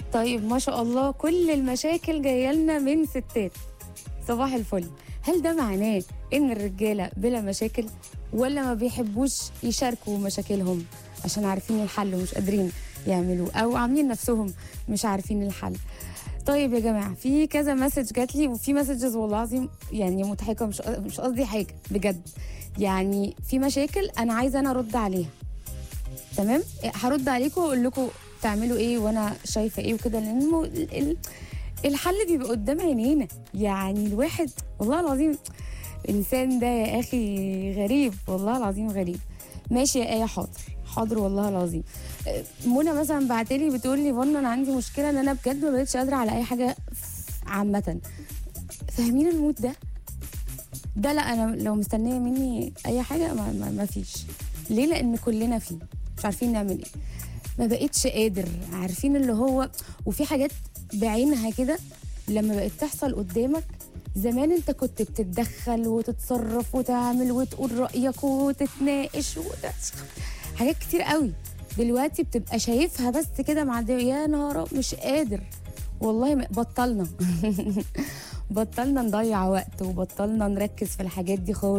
طيب ما شاء الله كل المشاكل جايه لنا من ستات صباح الفل هل ده معناه ان الرجاله بلا مشاكل ولا ما بيحبوش يشاركوا مشاكلهم عشان عارفين الحل ومش قادرين يعملوه او عاملين نفسهم مش عارفين الحل طيب يا جماعه في كذا مسج جات لي وفي مسجز والله العظيم يعني مضحكه مش مش قصدي حاجه بجد يعني في مشاكل انا عايزه انا ارد عليها تمام هرد عليكم واقول لكم تعملوا ايه وانا شايفه ايه وكده لان المو... ال- ال- الحل بيبقى قدام عينينا يعني الواحد والله العظيم الانسان ده يا اخي غريب والله العظيم غريب ماشي يا ايه حاضر حاضر والله العظيم أه، منى مثلا بعتلي بتقول لي فن انا عندي مشكله ان انا بجد ما بقتش قادره على اي حاجه عامه فاهمين المود ده ده لا انا لو مستنيه مني اي حاجه ما, ما, ما فيش ليه لان كلنا فيه مش عارفين نعمل ايه ما بقتش قادر عارفين اللي هو وفي حاجات بعينها كده لما بقت تحصل قدامك زمان انت كنت بتتدخل وتتصرف وتعمل وتقول رايك وتتناقش وت... حاجات كتير قوي دلوقتي بتبقى شايفها بس كده معديه يا نهار مش قادر والله ما- بطلنا بطلنا نضيع وقت وبطلنا نركز في الحاجات دي خالص